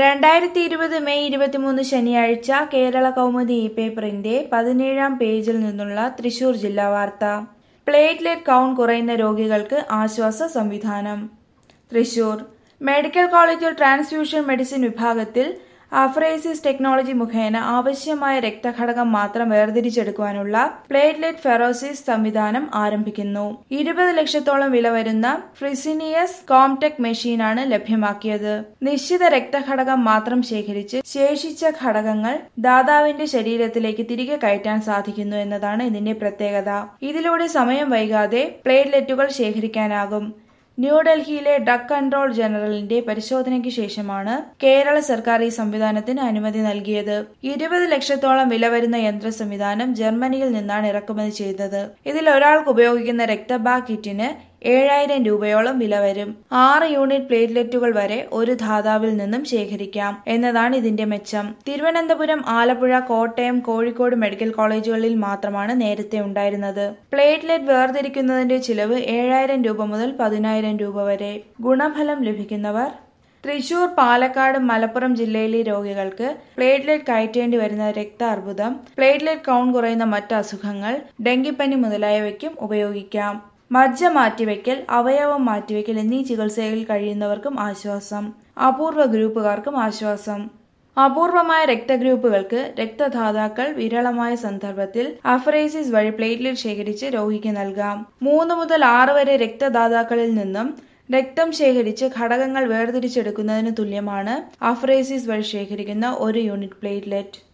രണ്ടായിരത്തി ഇരുപത് മെയ് ഇരുപത്തിമൂന്ന് ശനിയാഴ്ച കേരള കൗമുദി ഇ പേപ്പറിന്റെ പതിനേഴാം പേജിൽ നിന്നുള്ള തൃശൂർ ജില്ലാ വാർത്ത പ്ലേറ്റ്ലെറ്റ് കൗണ്ട് കുറയുന്ന രോഗികൾക്ക് ആശ്വാസ സംവിധാനം തൃശൂർ മെഡിക്കൽ കോളേജിൽ ട്രാൻസ്ഫ്യൂഷൻ മെഡിസിൻ വിഭാഗത്തിൽ അഫ്രേസിസ് ടെക്നോളജി മുഖേന ആവശ്യമായ രക്തഘടകം മാത്രം വേർതിരിച്ചെടുക്കുവാനുള്ള പ്ലേറ്റ്ലെറ്റ് ഫെറോസിസ് സംവിധാനം ആരംഭിക്കുന്നു ഇരുപത് ലക്ഷത്തോളം വില വരുന്ന ഫ്രിസിനിയസ് കോംടെക് മെഷീനാണ് ലഭ്യമാക്കിയത് നിശ്ചിത രക്തഘടകം മാത്രം ശേഖരിച്ച് ശേഷിച്ച ഘടകങ്ങൾ ദാതാവിന്റെ ശരീരത്തിലേക്ക് തിരികെ കയറ്റാൻ സാധിക്കുന്നു എന്നതാണ് ഇതിന്റെ പ്രത്യേകത ഇതിലൂടെ സമയം വൈകാതെ പ്ലേറ്റ്ലെറ്റുകൾ ശേഖരിക്കാനാകും ന്യൂഡൽഹിയിലെ ഡ്രഗ് കൺട്രോൾ ജനറലിന്റെ പരിശോധനയ്ക്ക് ശേഷമാണ് കേരള സർക്കാർ ഈ സംവിധാനത്തിന് അനുമതി നൽകിയത് ഇരുപത് ലക്ഷത്തോളം വില വരുന്ന യന്ത്ര സംവിധാനം ജർമ്മനിയിൽ നിന്നാണ് ഇറക്കുമതി ചെയ്തത് ഇതിൽ ഒരാൾക്ക് ഉപയോഗിക്കുന്ന രക്തബാഗ് കിറ്റിന് ഏഴായിരം രൂപയോളം വില വരും ആറ് യൂണിറ്റ് പ്ലേറ്റ്ലെറ്റുകൾ വരെ ഒരു ധാതാവിൽ നിന്നും ശേഖരിക്കാം എന്നതാണ് ഇതിന്റെ മെച്ചം തിരുവനന്തപുരം ആലപ്പുഴ കോട്ടയം കോഴിക്കോട് മെഡിക്കൽ കോളേജുകളിൽ മാത്രമാണ് നേരത്തെ ഉണ്ടായിരുന്നത് പ്ലേറ്റ്ലെറ്റ് വേർതിരിക്കുന്നതിന്റെ ചിലവ് ഏഴായിരം രൂപ മുതൽ പതിനായിരം രൂപ വരെ ഗുണഫലം ലഭിക്കുന്നവർ തൃശൂർ പാലക്കാട് മലപ്പുറം ജില്ലയിലെ രോഗികൾക്ക് പ്ലേറ്റ്ലെറ്റ് കയറ്റേണ്ടി വരുന്ന രക്താർബുദം പ്ലേറ്റ്ലെറ്റ് കൗണ്ട് കുറയുന്ന മറ്റ് അസുഖങ്ങൾ ഡെങ്കിപ്പനി മുതലായവയ്ക്കും ഉപയോഗിക്കാം മജ്ജ മാറ്റിവെക്കൽ അവയവം മാറ്റിവെക്കൽ എന്നീ ചികിത്സയിൽ കഴിയുന്നവർക്കും ആശ്വാസം അപൂർവ ഗ്രൂപ്പുകാർക്കും ആശ്വാസം അപൂർവമായ രക്തഗ്രൂപ്പുകൾക്ക് രക്തദാതാക്കൾ വിരളമായ സന്ദർഭത്തിൽ അഫറേസിസ് വഴി പ്ലേറ്റ്ലെറ്റ് ശേഖരിച്ച് രോഗിക്ക് നൽകാം മൂന്ന് മുതൽ ആറ് വരെ രക്തദാതാക്കളിൽ നിന്നും രക്തം ശേഖരിച്ച് ഘടകങ്ങൾ വേർതിരിച്ചെടുക്കുന്നതിന് തുല്യമാണ് അഫറേസിസ് വഴി ശേഖരിക്കുന്ന ഒരു യൂണിറ്റ് പ്ലേറ്റ്ലെറ്റ്